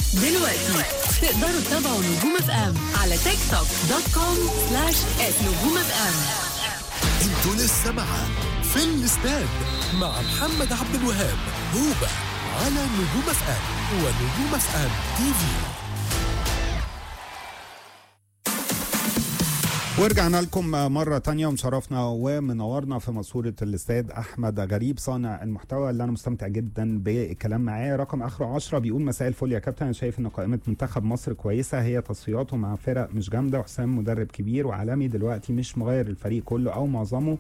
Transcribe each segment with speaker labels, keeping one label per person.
Speaker 1: دلوقتي تقدروا تتابعوا نجوم اف ام على تيك توك دوت كوم سلاش نجوم اف ام
Speaker 2: انتوا لسه مع في الاستاد مع محمد عبد الوهاب هوبا على نجوم اف ام ونجوم اف ام تي في
Speaker 3: ورجعنا لكم مرة تانية ومشرفنا ومنورنا في ماسورة الاستاد أحمد غريب صانع المحتوى اللي أنا مستمتع جدا بالكلام معاه رقم آخره 10 بيقول مساء الفل يا كابتن أنا شايف إن قائمة منتخب مصر كويسة هي تصفياته مع فرق مش جامدة وحسام مدرب كبير وعالمي دلوقتي مش مغير الفريق كله أو معظمه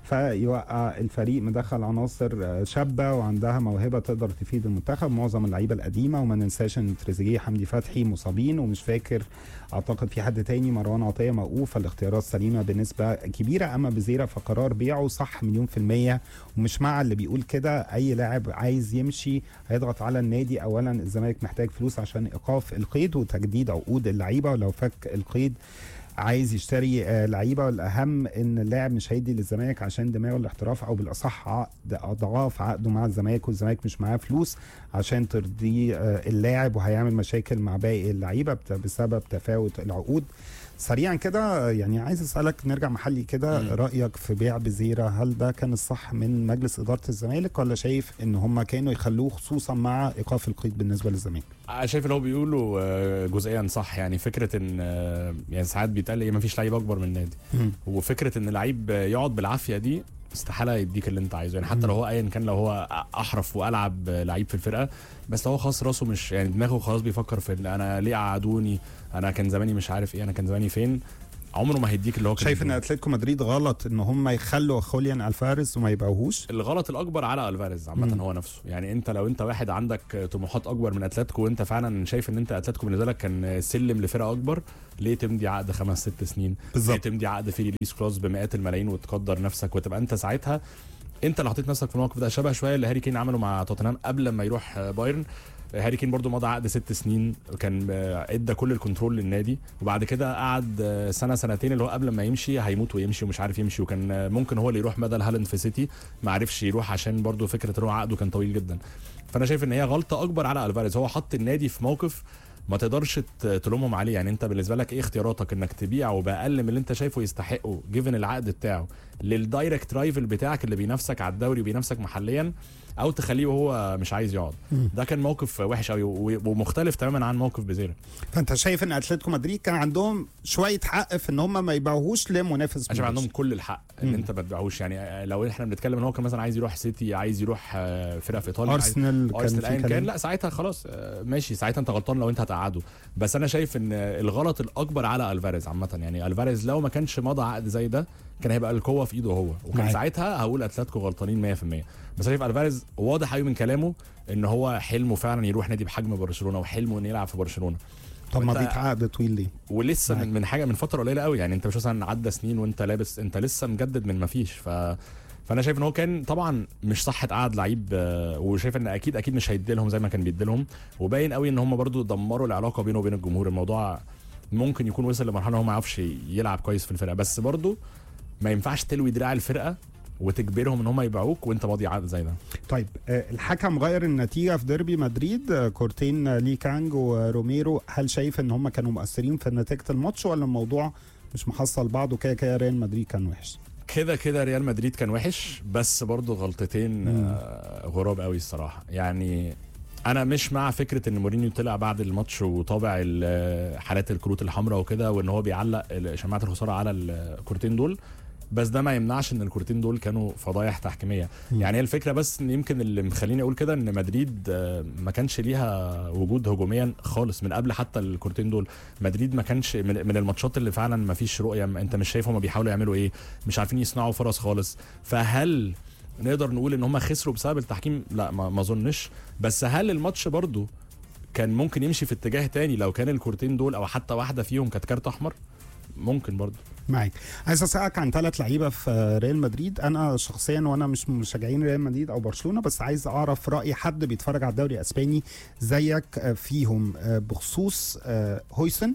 Speaker 3: فيوقع الفريق مدخل عناصر شابة وعندها موهبة تقدر تفيد المنتخب معظم اللعيبة القديمة وما ننساش إن تريزيجيه حمدي فتحي مصابين ومش فاكر اعتقد في حد تاني مروان عطيه موقوف فالاختيارات سليمه بنسبه كبيره اما بزيره فقرار بيعه صح مليون في الميه ومش مع اللي بيقول كده اي لاعب عايز يمشي هيضغط على النادي اولا الزمالك محتاج فلوس عشان ايقاف القيد وتجديد عقود اللعيبه ولو فك القيد عايز يشتري آه، لعيبه والاهم ان اللاعب مش هيدي للزمالك عشان دماغه الاحتراف او بالاصح عقد اضعاف عقده مع الزمالك والزمالك مش معاه فلوس عشان ترضي آه، اللاعب وهيعمل مشاكل مع باقي اللعيبه بت- بسبب تفاوت العقود سريعا كده يعني عايز اسالك نرجع محلي كده
Speaker 4: مم.
Speaker 3: رايك في بيع بزيره هل ده كان الصح من مجلس اداره الزمالك ولا شايف ان هم كانوا يخلوه خصوصا مع ايقاف القيد بالنسبه للزمالك
Speaker 4: أنا شايف اللي هو بيقوله آه، جزئيا صح يعني فكره ان آه، يعني ساعات بيتقال ايه ما فيش لعيب اكبر من النادي وفكره ان لعيب يقعد بالعافيه دي استحاله يديك اللي انت عايزه يعني حتى
Speaker 3: مم.
Speaker 4: لو هو ايا كان لو هو احرف والعب لعيب في الفرقه بس لو هو خلاص راسه مش يعني دماغه خلاص بيفكر في إن انا ليه قعدوني انا كان زماني مش عارف ايه انا كان زماني فين عمره ما هيديك اللي هو كان
Speaker 3: شايف ان
Speaker 4: بيديه.
Speaker 3: اتلتيكو مدريد غلط ان هم يخلوا خوليان الفاريز وما يبيعوهوش
Speaker 4: الغلط الاكبر على الفاريز
Speaker 3: مم.
Speaker 4: عامه هو نفسه يعني انت لو انت واحد عندك طموحات اكبر من اتلتيكو وانت فعلا شايف ان انت اتلتيكو بالنسبه لك كان سلم لفرقه اكبر ليه تمضي عقد خمس ست سنين ليه
Speaker 3: بالظبط
Speaker 4: تمضي عقد فيه ريليس كلوز بمئات الملايين وتقدر نفسك وتبقى انت ساعتها انت اللي حطيت نفسك في الموقف ده شبه شويه اللي هاري كين عمله مع توتنهام قبل ما يروح بايرن هاري كين برضو مضى عقد ست سنين كان آه، ادى كل الكنترول للنادي وبعد كده قعد آه، سنه سنتين اللي هو قبل ما يمشي هيموت ويمشي ومش عارف يمشي وكان آه، ممكن هو اللي يروح بدل هالاند في سيتي ما عرفش يروح عشان برضو فكره ان هو عقده كان طويل جدا فانا شايف ان هي غلطه اكبر على الفاريز هو حط النادي في موقف ما تقدرش ت- تلومهم عليه يعني انت بالنسبه لك ايه اختياراتك انك تبيعه باقل من اللي انت شايفه يستحقه جيفن العقد بتاعه للدايركت رايفل بتاعك اللي بينافسك على الدوري وبينافسك محليا او تخليه وهو مش عايز يقعد
Speaker 3: مم.
Speaker 4: ده كان موقف وحش قوي و- ومختلف تماما عن موقف بزيرة
Speaker 3: فانت شايف ان اتلتيكو مدريد كان عندهم شويه حق في ان هم ما يبيعوهوش لمنافس
Speaker 4: عشان
Speaker 3: منافس.
Speaker 4: عندهم كل الحق ان
Speaker 3: مم.
Speaker 4: انت ما تبيعوش يعني لو احنا بنتكلم ان هو كان مثلا عايز يروح سيتي عايز يروح آه، فرقه في ايطاليا عايز-
Speaker 3: ارسنال كان
Speaker 4: ارسنال
Speaker 3: في
Speaker 4: ايا كان
Speaker 3: كلام
Speaker 4: لا ساعتها خلاص آه، ماشي ساعتها انت غلطان لو انت هتقعده بس انا شايف ان الغلط الاكبر على الفاريز عامه يعني الفاريز لو ما كانش مضى عقد زي ده كان هيبقى القوه في ايده هو وكان
Speaker 3: معاك.
Speaker 4: ساعتها هقول اتلتيكو غلطانين 100% بس شايف الفاريز واضح قوي من كلامه ان هو حلمه فعلا يروح نادي بحجم برشلونه وحلمه انه يلعب في برشلونه
Speaker 3: طب ما
Speaker 4: وانت-
Speaker 3: دي عقد طويل ليه؟
Speaker 4: ولسه
Speaker 3: معاك.
Speaker 4: من, من حاجه من فتره قليله قوي يعني انت مش مثلا عدى سنين وانت لابس انت لسه مجدد من ما فيش ف فانا شايف ان هو كان طبعا مش صح تقعد لعيب آه، وشايف ان اكيد اكيد مش هيدي لهم زي ما كان بيدي لهم وباين قوي ان هم برضو دمروا العلاقه بينه وبين الجمهور الموضوع ممكن يكون وصل لمرحله ان هو ما يعرفش يلعب كويس في الفرقه بس برضو ما ينفعش تلوي دراع الفرقه وتجبرهم ان هم يبيعوك وانت ماضي عقد زي ده
Speaker 3: طيب آه، الحكم غير النتيجه في ديربي مدريد آه، كورتين آه، لي كانج وروميرو هل شايف ان هم كانوا مؤثرين في نتيجه الماتش ولا الموضوع مش محصل بعضه كده كده ريال مدريد كان وحش؟
Speaker 4: كده كده ريال مدريد كان وحش بس برضه غلطتين
Speaker 3: مم.
Speaker 4: آه، غراب قوي الصراحه يعني انا مش مع فكره ان مورينيو طلع بعد الماتش وطابع ال- حالات الكروت الحمراء وكده وان هو بيعلق ال- شماعه الخساره على الكورتين دول بس ده ما يمنعش ان الكورتين دول كانوا فضايح تحكيميه
Speaker 3: مم.
Speaker 4: يعني هي الفكره بس ان يمكن اللي مخليني اقول كده ان مدريد آه، ما كانش ليها وجود هجوميا خالص من قبل حتى الكورتين دول مدريد ما كانش من من الماتشات اللي فعلا ما فيش رؤيه ما انت مش شايف هم بيحاولوا يعملوا ايه مش عارفين يصنعوا فرص خالص فهل نقدر نقول ان هم خسروا بسبب التحكيم لا ما ما اظنش بس هل الماتش برضو كان ممكن يمشي في اتجاه تاني لو كان الكورتين دول او حتى واحده فيهم كانت كارت احمر ممكن برضو
Speaker 3: معاك عايز اسالك عن ثلاث لعيبه في آه، ريال مدريد انا شخصيا وانا مش من مشجعين ريال مدريد او برشلونه بس عايز اعرف راي حد بيتفرج على الدوري الاسباني زيك آه، فيهم آه، بخصوص آه، هويسن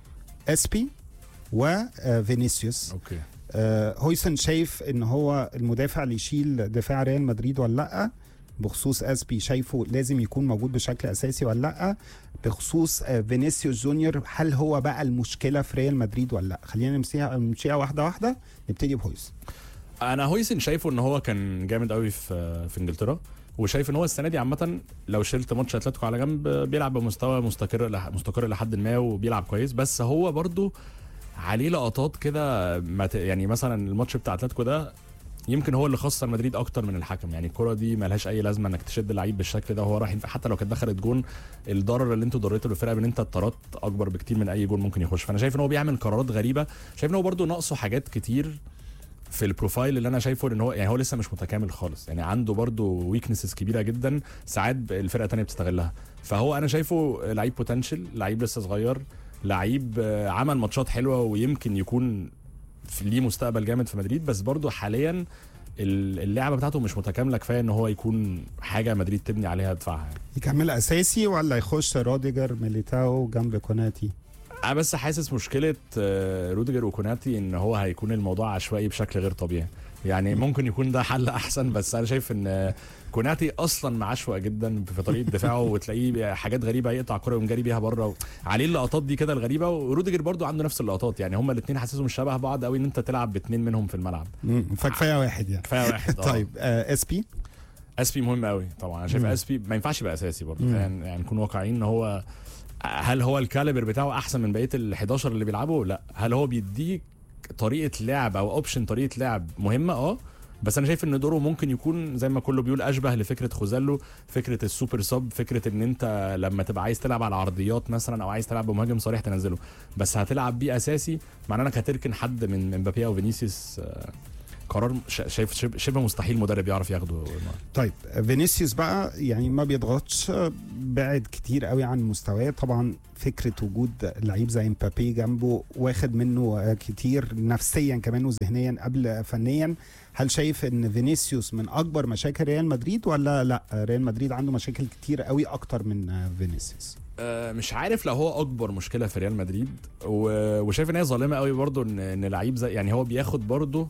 Speaker 3: اسبي وفينيسيوس
Speaker 4: اوكي
Speaker 3: آه، هويسن شايف ان هو المدافع اللي يشيل دفاع ريال مدريد ولا لا بخصوص اسبي شايفه لازم يكون موجود بشكل اساسي ولا لا بخصوص آه، فينيسيوس جونيور هل هو بقى المشكله في ريال مدريد ولا لا خلينا نمشيها نمشيها واحده واحده نبتدي بهويس
Speaker 4: انا هويسن شايفه ان هو كان جامد قوي في في انجلترا وشايف ان هو السنه دي عامه لو شلت ماتش اتلتيكو على جنب بيلعب بمستوى مستقر لح- مستقر لحد ما وبيلعب كويس بس هو برضو عليه لقطات كده ما ت- يعني مثلا الماتش بتاع اتلتيكو ده يمكن هو اللي خسر مدريد اكتر من الحكم يعني الكره دي ملهاش اي لازمه انك تشد لعيب بالشكل ده وهو رايح ينفع- حتى لو كانت دخلت جون الضرر اللي انتوا ضريته للفرقه بان انت اتطردت اكبر بكتير من اي جون ممكن يخش فانا شايف ان هو بيعمل قرارات غريبه شايف ان هو برضو ناقصه حاجات كتير في البروفايل اللي انا شايفه ان هو يعني هو لسه مش متكامل خالص يعني عنده برضو ويكنسز كبيره جدا ساعات الفرقه تانية بتستغلها فهو انا شايفه لعيب بوتنشال لعيب لسه صغير لعيب آه، عمل ماتشات حلوه ويمكن يكون في ليه مستقبل جامد في مدريد بس برضو حاليا ال- اللعبه بتاعته مش متكامله كفايه ان هو يكون حاجه مدريد تبني عليها دفاعها يعني.
Speaker 3: يكمل اساسي ولا يخش روديجر ميليتاو جنب كوناتي
Speaker 4: انا بس حاسس مشكله آه، روديجر وكوناتي ان هو هيكون الموضوع عشوائي بشكل غير طبيعي يعني ممكن يكون ده حل احسن بس انا شايف ان آه، كوناتي اصلا معشوق جدا في طريقه دفاعه وتلاقيه حاجات غريبه يقطع كره ويقوم جاري بيها بره عليه اللقطات دي كده الغريبه وروديجر برضو عنده نفس اللقطات يعني هما الاثنين حاسسهم شبه بعض قوي ان انت تلعب باثنين منهم في الملعب
Speaker 3: مم، فكفايه واحد يعني
Speaker 4: كفايه واحد آه.
Speaker 3: طيب آه اس بي
Speaker 4: اسبي مهم قوي طبعا انا شايف
Speaker 3: مم.
Speaker 4: اسبي ما ينفعش يبقى اساسي برضه
Speaker 3: مم.
Speaker 4: يعني, يعني نكون واقعيين ان هو هل هو الكاليبر بتاعه احسن من بقيه ال 11 اللي بيلعبوا لا هل هو بيديك طريقه لعب او اوبشن طريقه لعب مهمه اه بس انا شايف ان دوره ممكن يكون زي ما كله بيقول اشبه لفكره خوزالو فكره السوبر سب فكره ان انت لما تبقى عايز تلعب على عرضيات مثلا او عايز تلعب بمهاجم صريح تنزله بس هتلعب بيه اساسي معناه انك هتركن حد من امبابي او فينيسيوس آه، قرار ش- شايف شبه- شبه مستحيل مدرب يعرف ياخده
Speaker 3: طيب فينيسيوس بقى يعني ما بيضغطش بعد كتير قوي عن مستواه طبعا فكره وجود لعيب زي مبابي جنبه واخد منه كتير نفسيا كمان وذهنيا قبل فنيا هل شايف ان فينيسيوس من اكبر مشاكل ريال مدريد ولا لا ريال مدريد عنده مشاكل كتير قوي اكتر من فينيسيوس
Speaker 4: آه، مش عارف لو هو اكبر مشكله في ريال مدريد و- وشايف ان هي ظالمه قوي برضو ان ان لعيب زي يعني هو بياخد برضو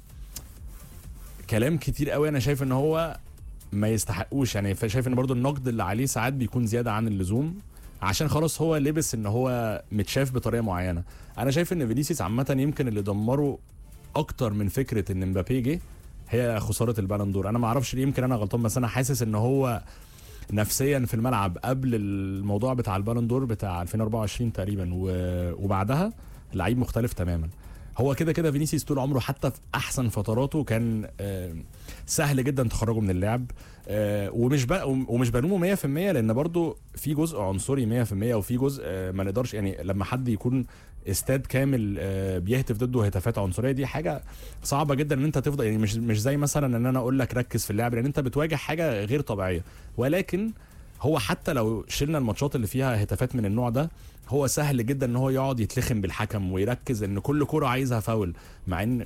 Speaker 4: كلام كتير قوي انا شايف ان هو ما يستحقوش يعني شايف ان برضو النقد اللي عليه ساعات بيكون زياده عن اللزوم عشان خلاص هو لبس ان هو متشاف بطريقه معينه انا شايف ان فينيسيوس عامه يمكن اللي دمره اكتر من فكره ان مبابي جه هي خساره البالون دور انا ما اعرفش ليه يمكن انا غلطان بس انا حاسس ان هو نفسيا في الملعب قبل الموضوع بتاع البالون دور بتاع 2024 تقريبا و- وبعدها لعيب مختلف تماما هو كده كده فينيسيوس طول عمره حتى في احسن فتراته كان آه، سهل جدا تخرجه من اللعب آه، ومش بقى ومش بلومه 100% لان برضو في جزء عنصري 100% وفي جزء آه، ما نقدرش يعني لما حد يكون استاد كامل آه، بيهتف ضده هتافات عنصريه دي حاجه صعبه جدا ان انت تفضل يعني مش مش زي مثلا ان انا اقول لك ركز في اللعب لان انت بتواجه حاجه غير طبيعيه ولكن هو حتى لو شلنا الماتشات اللي فيها هتافات من النوع ده هو سهل جدا ان هو يقعد يتلخم بالحكم ويركز ان كل كرة عايزها فاول مع ان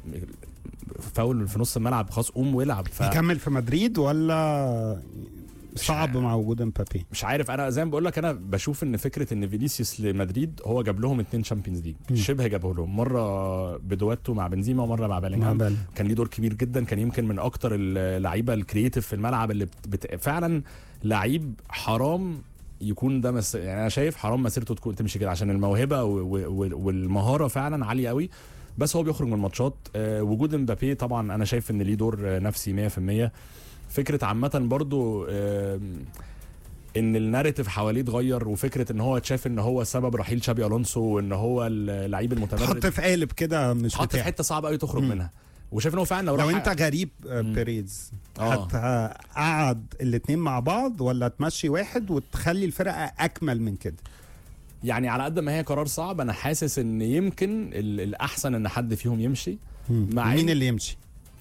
Speaker 4: فاول في نص الملعب خلاص قوم والعب ف...
Speaker 3: يكمل في مدريد ولا صعب مع وجود مبابي
Speaker 4: مش عارف انا زي ما بقول لك انا بشوف ان فكره ان فينيسيوس لمدريد هو جاب لهم اتنين شامبيونز ليج
Speaker 3: مم.
Speaker 4: شبه جابه لهم مره بدواتو مع بنزيما ومره مع
Speaker 3: مع
Speaker 4: بيلينغهام
Speaker 3: بال
Speaker 4: كان ليه دور كبير جدا كان يمكن من اكتر اللعيبه الكرييتيف في الملعب اللي بت... بت... فعلا لعيب حرام يكون ده مس... يعني انا شايف حرام مسيرته تكون تمشي كده عشان الموهبه و... و... والمهاره فعلا عاليه قوي بس هو بيخرج من الماتشات آه وجود مبابي طبعا انا شايف ان ليه دور آه، نفسي 100% فكره عامه برضو آه ان الناريتيف حواليه اتغير وفكره ان هو اتشاف ان هو سبب رحيل شابي الونسو وان هو اللعيب المتمرد
Speaker 3: تحط في قالب كده مش
Speaker 4: حط في
Speaker 3: بتاعك
Speaker 4: حته صعبه قوي تخرج
Speaker 3: مم.
Speaker 4: منها وشايف ان هو فعلا لو,
Speaker 3: لو
Speaker 4: راح
Speaker 3: انت غريب آه،
Speaker 4: مم.
Speaker 3: بيريز
Speaker 4: آه.
Speaker 3: هتقعد الاثنين مع بعض ولا تمشي واحد وتخلي الفرقه اكمل من كده
Speaker 4: يعني على قد ما هي قرار صعب انا حاسس ان يمكن ال- الاحسن ان حد فيهم يمشي مع
Speaker 3: مين
Speaker 4: إن-
Speaker 3: اللي يمشي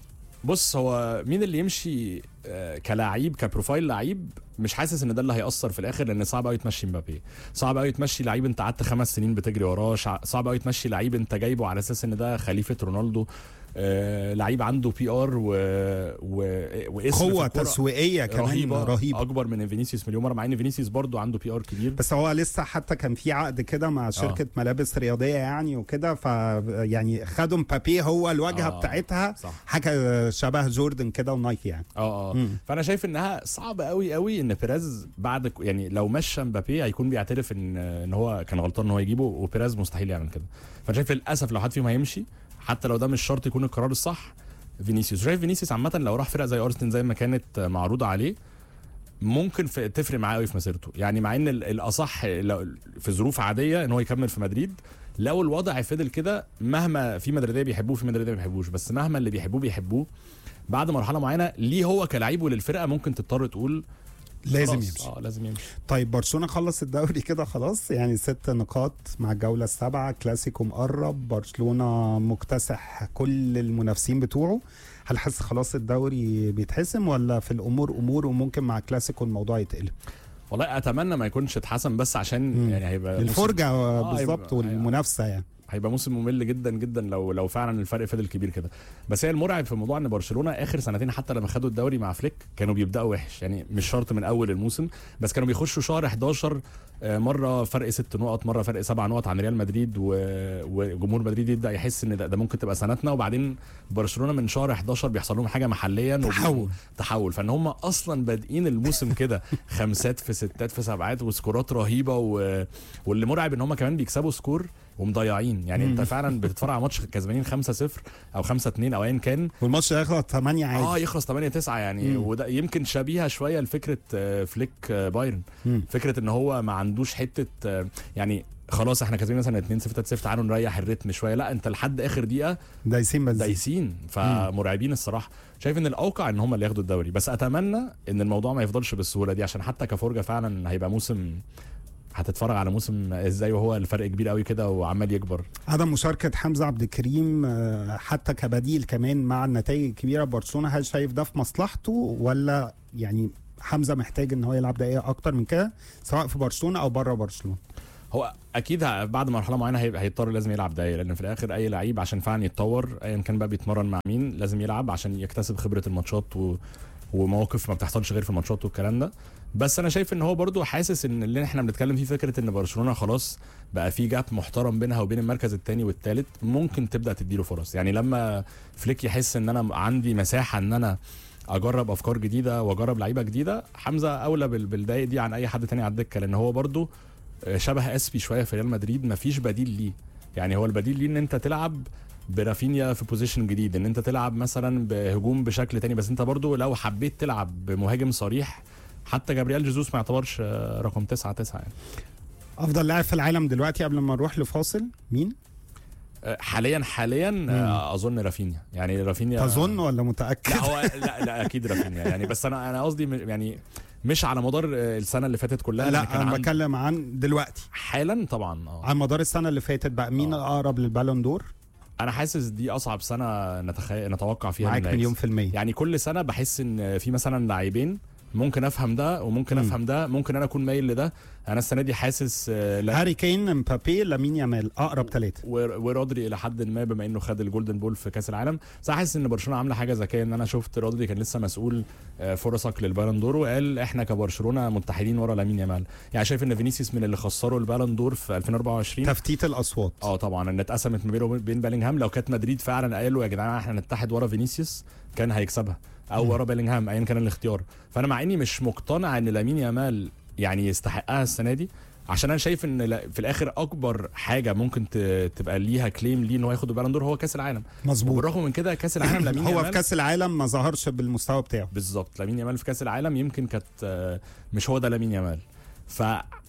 Speaker 4: بص هو مين اللي يمشي آه، كلاعب كبروفايل لعيب مش حاسس ان ده اللي هيأثر في الاخر لان صعب قوي تمشي مبابي صعب قوي تمشي لعيب انت قعدت خمس سنين بتجري وراه شع- صعب قوي تمشي لعيب انت جايبه على اساس ان ده خليفه رونالدو آه لعيب عنده بي ار و... و... واسم في
Speaker 3: قوه
Speaker 4: الكرة
Speaker 3: تسويقيه كمان
Speaker 4: رهيبه
Speaker 3: رهيبه
Speaker 4: اكبر من فينيسيوس مليون مره مع ان فينيسيوس برضو عنده بي ار كبير
Speaker 3: بس هو لسه حتى كان في عقد كده مع شركه ملابس رياضيه يعني وكده ف يعني خدوا مبابي هو الواجهه
Speaker 4: آه،
Speaker 3: بتاعتها
Speaker 4: صح
Speaker 3: حاجه شبه جوردن كده ونايكي يعني
Speaker 4: اه اه اه
Speaker 3: مم.
Speaker 4: فانا شايف انها صعب قوي قوي ان بيريز بعد ك- يعني لو مشى مبابي هيكون بيعترف ان ان هو كان غلطان ان هو يجيبه وبيريز مستحيل يعمل كده فانا شايف للاسف لو حد فيهم هيمشي حتى لو ده مش شرط يكون القرار الصح فينيسيوس شايف فينيسيوس عامه لو راح فرقه زي ارسنال زي ما كانت معروضه عليه ممكن في تفرق معاه قوي في مسيرته يعني مع ان ال- الاصح لو- في ظروف عاديه ان هو يكمل في مدريد لو الوضع فضل كده مهما في مدريديه بيحبوه في مدريديه ما بيحبوش بس مهما اللي بيحبوه بيحبوه بعد مرحله معينه ليه هو كلاعب وللفرقه ممكن تضطر تقول
Speaker 3: لازم
Speaker 4: خلاص،
Speaker 3: يمشي
Speaker 4: اه لازم يمشي
Speaker 3: طيب برشلونه خلص الدوري كده خلاص يعني ست نقاط مع الجوله السابعه كلاسيكو مقرب برشلونه مكتسح كل المنافسين بتوعه هل حاسس خلاص الدوري بيتحسم ولا في الامور امور وممكن مع كلاسيكو الموضوع يتقلب
Speaker 4: والله اتمنى ما يكونش اتحسن بس عشان
Speaker 3: مم.
Speaker 4: يعني هيبقى موسم-
Speaker 3: الفرجه
Speaker 4: آه،
Speaker 3: بالظبط
Speaker 4: هيبقى-
Speaker 3: والمنافسه يعني
Speaker 4: هيبقى موسم ممل جدا جدا لو لو فعلا الفرق فضل كبير كده بس هي المرعب في الموضوع ان برشلونه اخر سنتين حتى لما خدوا الدوري مع فليك كانوا بيبداوا وحش يعني مش شرط من اول الموسم بس كانوا بيخشوا شهر 11 آه، مره فرق ست نقط مره فرق سبع نقط عن ريال مدريد و- وجمهور مدريد يبدا يحس ان ده, ده ممكن تبقى سنتنا وبعدين برشلونه من شهر 11 بيحصل لهم حاجه محليا وبي-
Speaker 3: تحول.
Speaker 4: تحول فان هم اصلا بادئين الموسم كده خمسات في ستات في سبعات وسكورات رهيبه و... واللي مرعب ان هم كمان بيكسبوا سكور ومضيعين يعني انت فعلا بتتفرج على ماتش كسبانين 5-0 او 5-2 او ايا كان
Speaker 3: والماتش هيخلص 8 عادي
Speaker 4: اه يخلص 8 9 يعني
Speaker 3: مم.
Speaker 4: وده يمكن شبيهه شويه لفكره آه، فليك آه، بايرن
Speaker 3: مم.
Speaker 4: فكره ان هو ما عندوش حته آه، يعني خلاص احنا كاسبين مثلا 2 0 3 0 تعالوا نريح الريتم شويه لا انت لحد اخر دقيقه
Speaker 3: دايسين بس
Speaker 4: دايسين فمرعبين الصراحه شايف ان الاوقع ان هم اللي ياخدوا الدوري بس اتمنى ان الموضوع ما يفضلش بالسهوله دي عشان حتى كفرجه فعلا هيبقى موسم هتتفرج على موسم ازاي وهو الفرق كبير قوي كده وعمال يكبر
Speaker 3: عدم مشاركة حمزة عبد الكريم آه، حتى كبديل كمان مع النتائج الكبيرة برشلونة هل شايف ده في مصلحته ولا يعني حمزة محتاج ان هو يلعب دقيقة اكتر من كده سواء في برشلونة او بره برشلونة
Speaker 4: هو اكيد ه- بعد مرحله معينه هيبقى هيضطر لازم يلعب دقايق لان في الاخر اي لعيب عشان فعلا يتطور ايا كان بقى بيتمرن مع مين لازم يلعب عشان يكتسب خبره الماتشات و... ومواقف ما بتحصلش غير في الماتشات والكلام ده بس انا شايف ان هو برضو حاسس ان اللي احنا بنتكلم فيه فكره ان برشلونه خلاص بقى في جاب محترم بينها وبين المركز الثاني والثالث ممكن تبدا تديله فرص يعني لما فليك يحس ان انا عندي مساحه ان انا اجرب افكار جديده واجرب لعيبه جديده حمزه اولى بال- بالدقايق دي عن اي حد تاني على الدكه لان هو برضو شبه اسبي شويه في ريال مدريد مفيش بديل ليه يعني هو البديل ليه ان انت تلعب برافينيا في بوزيشن جديد ان انت تلعب مثلا بهجوم بشكل تاني بس انت برضو لو حبيت تلعب بمهاجم صريح حتى جابرييل جيسوس ما يعتبرش آه، رقم تسعة تسعة يعني
Speaker 3: افضل لاعب في العالم دلوقتي قبل ما نروح لفاصل مين
Speaker 4: آه، حاليا حاليا آه، اظن رافينيا يعني رافينيا
Speaker 3: تظن ولا متأكد
Speaker 4: لا هو لا لا اكيد رافينيا يعني بس انا انا قصدي م- يعني مش على مدار آه، السنه اللي فاتت كلها لأن
Speaker 3: لا
Speaker 4: كان
Speaker 3: انا
Speaker 4: عند-
Speaker 3: بتكلم عن دلوقتي
Speaker 4: حالا طبعا اه
Speaker 3: عن مدار السنة اللي فاتت بقى مين
Speaker 4: آه.
Speaker 3: الاقرب للبالون دور
Speaker 4: انا حاسس دي اصعب سنه نتخيل نتوقع فيها
Speaker 3: معاك
Speaker 4: مين هيكسب.
Speaker 3: مليون في المية
Speaker 4: يعني كل سنه بحس ان في مثلا لاعبين ممكن افهم ده وممكن
Speaker 3: مم.
Speaker 4: افهم ده ممكن انا اكون مايل لده انا السنه دي حاسس آه، لا
Speaker 3: هاري كين مبابي لامين يامال اقرب ثلاثة
Speaker 4: ور- ورودري الى حد ما بما انه خد الجولدن بول في كاس العالم بس أنا حاسس ان برشلونه عامله حاجه ذكيه ان انا شفت رودري كان لسه مسؤول آه، فرصك للبالون دور وقال احنا كبرشلونه متحدين ورا لامين يامال يعني شايف ان فينيسيوس من اللي خسروا البالون دور في 2024
Speaker 3: تفتيت الاصوات
Speaker 4: اه طبعا ان اتقسمت ما بينه وبين بيلينغهام لو كانت مدريد فعلا قالوا يا جدعان احنا نتحد ورا فينيسيوس كان هيكسبها او ورا بيلينغهام ايا كان الاختيار فانا مع اني مش مقتنع ان لامين يامال يعني يستحقها السنه دي عشان انا شايف ان لا- في الاخر اكبر حاجه ممكن ت- تبقى ليها كليم ليه ان هو ياخد البالون دور هو كاس العالم
Speaker 3: مظبوط
Speaker 4: وبالرغم من كده كاس العالم لامين
Speaker 3: هو
Speaker 4: يامال
Speaker 3: في كاس العالم ما ظهرش بالمستوى بتاعه
Speaker 4: بالظبط لامين يامال في كاس العالم يمكن كانت آه، مش هو ده لامين يامال ف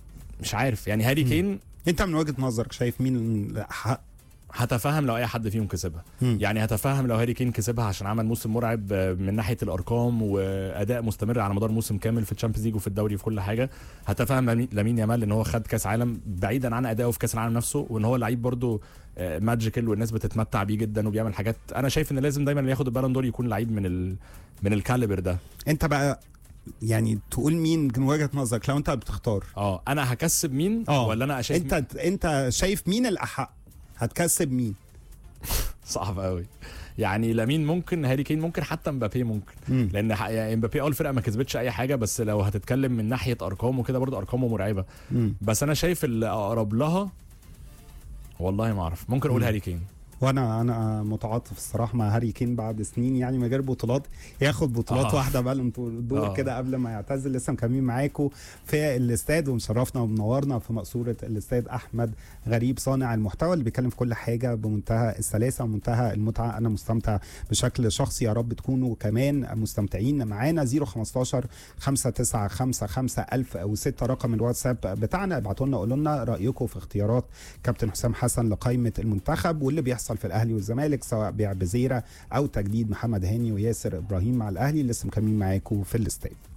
Speaker 4: مش عارف يعني هاري كين
Speaker 3: انت من وجهة نظرك شايف مين حق
Speaker 4: هتفهم لو اي حد فيهم كسبها
Speaker 3: مم.
Speaker 4: يعني هتفهم لو هاري كين كسبها عشان عمل موسم مرعب آه، من ناحيه الارقام واداء مستمر على مدار موسم كامل في الشامبيونز ليج وفي الدوري وفي كل حاجه هتفهم لامين- لامين يامال ان هو خد كاس عالم بعيدا عن ادائه في كاس العالم نفسه وان هو لعيب برده ماجيكال والناس بتتمتع بيه جدا وبيعمل حاجات انا شايف ان لازم دايما اللي ياخد البالون دور يكون لعيب من ال من الكاليبر ده
Speaker 3: انت بقى يعني تقول مين من وجهة نظرك لو انت بتختار
Speaker 4: اه انا هكسب مين
Speaker 3: اه
Speaker 4: ولا انا شايف
Speaker 3: انت انت شايف مين الاحق هتكسب مين
Speaker 4: صعب قوي يعني لامين ممكن هاري كين ممكن حتى مبابي ممكن
Speaker 3: مم.
Speaker 4: لان ح- يعني مبابي اه الفرقه ما كسبتش اي حاجه بس لو هتتكلم من ناحيه ارقام وكده برضه ارقامه مرعبه
Speaker 3: مم.
Speaker 4: بس انا شايف اللي اقرب لها والله ما اعرف ممكن اقول
Speaker 3: مم.
Speaker 4: هاري كين
Speaker 3: وانا انا متعاطف الصراحه مع هاري كين بعد سنين يعني من غير بطولات ياخد بطولات
Speaker 4: آه.
Speaker 3: آه. واحده بالون دور
Speaker 4: آه.
Speaker 3: كده قبل ما يعتزل لسه مكملين معاكم في الاستاد ومشرفنا ومنورنا في مقصوره الاستاد احمد غريب صانع المحتوى اللي بيتكلم في كل حاجه بمنتهى السلاسه ومنتهى المتعه انا مستمتع بشكل شخصي يا رب تكونوا كمان مستمتعين معانا 015 5955 1006 رقم الواتساب بتاعنا ابعتوا لنا قولوا لنا رايكم في اختيارات كابتن حسام حسن لقائمه المنتخب واللي بيحصل في الاهلي والزمالك سواء بيع بزيره او تجديد محمد هاني وياسر ابراهيم مع الاهلي لسه مكملين معاكم في الاستاد